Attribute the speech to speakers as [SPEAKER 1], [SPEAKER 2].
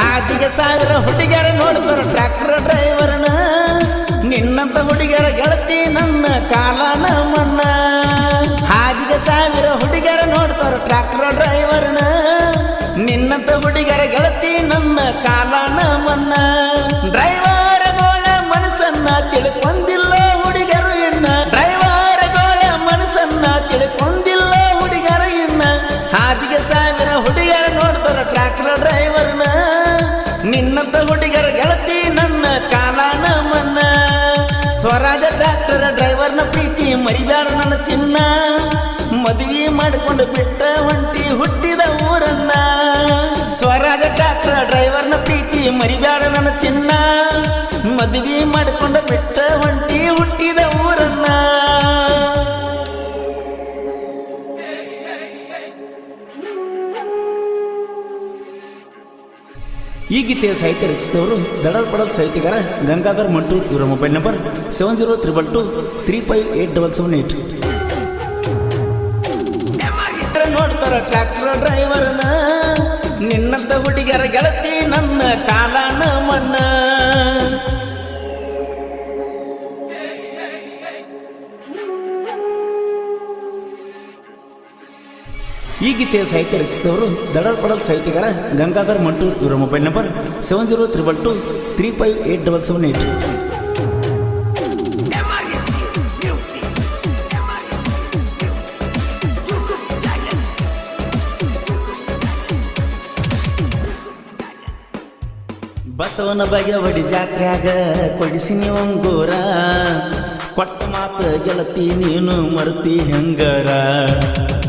[SPEAKER 1] ಹಾದಿಗೆ ಸಾವಿರ ಹುಡುಗಿಯರ ನೋಡ್ತಾರ ಟ್ರ್ಯಾಕ್ಟರ್ ಡ್ರೈವರ್ನ ನಿನ್ನಂತ ಹುಡುಗಿಯರ ಗೆಳತಿ ನನ್ನ ಕಾಲನ ಮನ್ನ ಹಾದಿಗೆ ಸಾವಿರ ಹುಡುಗಿಯರ ನೋಡ್ತಾರ ಟ್ರ್ಯಾಕ್ಟರ್ ಡ್ರೈವರ್ನ ನಿನ್ನಂತ ಹುಡುಗಿಯರ ಗೆಳತಿ ನನ್ನ ಕಾಲನ ಮನ್ನ ಡ್ರೈವರ್ ಗೋಳ ಮನಸ್ಸನ್ನ ತಿಳ್ಕೊಂದಿಲ್ಲ ಹುಡುಗರು ಇನ್ನ ಡ್ರೈವರ್ ಗೋಳ ಮನಸ್ಸನ್ನ ತಿಳ್ಕೊಂದಿಲ್ಲ ಹುಡುಗರು ಇನ್ನ ಹಾದಿಗೆ ಸಾವಿರ ಹುಡುಗರ ನೋಡ್ತಾರ ಟ್ರ್ಯಾಕ್ಟರ್ ಡ್ರೈವರ್ನ ನಿನ್ನಂತ ಹುಡುಗರ ಗೆಳತಿ ನನ್ನ ಕಾಲಾನ ಮನ್ನ ಸ್ವರಾಜ ಟ್ರ್ಯಾಕ್ಟರ್ ಡ್ರೈವರ್ನ ಪ್ರೀತಿ ಮರಿಬ್ಯಾಡ ನನ್ನ ಚಿನ್ನ ಮದುವೆ ಮಾಡಿಕೊಂಡು ಬಿಟ್ಟ ಒಂಟಿ ಹುಟ್ಟಿದ ಊರನ್ನ ಸ್ವರಾಜ ಟ್ರ್ಯಾಕ್ಟರ್ ಡ್ರೈವರ್ನ ಪ್ರೀತಿ ಮರಿಬ್ಯಾಡ ನನ್ನ ಚಿನ್ನ ಮದುವೆ ಮಾಡಿಕೊಂಡು ಬಿಟ್ಟ ಒಂಟಿ ಹುಟ್ಟಿದ ಊರನ್ನ ಈ ಗೀತೆಯ ಸಾಹಿತ್ಯ ರಚಿಸಿದವರು ದಡಲ್ ಪಡಲ್ ಸಾಹಿತ್ಯಗಾರ ಗಂಗಾಧರ್ ಮಂಟೂರ್ ಇವರ mobile number seven zero triple two three five eight double seven eight ನೋಡ್ತಾರ ಟ್ರ್ಯಾಕ್ಟರ್ ಡ್ರೈವರ್ನ ನಿನ್ನಂತ ಹುಡುಗಿಯರ ಗೆಳತಿ ನನ್ನ ಕಾಲಾನ ಮಣ್ಣ ಈ ಗೀತೆಯ ಸಾಹಿತ್ಯ ರಚಿಸಿದವರು ದಡಲ್ ಪಡಲ್ ಸಾಹಿತ್ಯಗಾರ ಗಂಗಾಧರ್ ಮಂಟೂರ್ ಇವರ mobile number seven zero triple two three five eight double seven eight Basavana Bagewadi ಜಾತ್ರ್ಯಾಗ ಕೊಡಿಸಿನಿ ಒಂಗೂರ ಕೊಟ್ಟ ಮಾತು ಗೆಳತಿ ನೀನು ಮರ್ತಿ ಹೆಂಗರ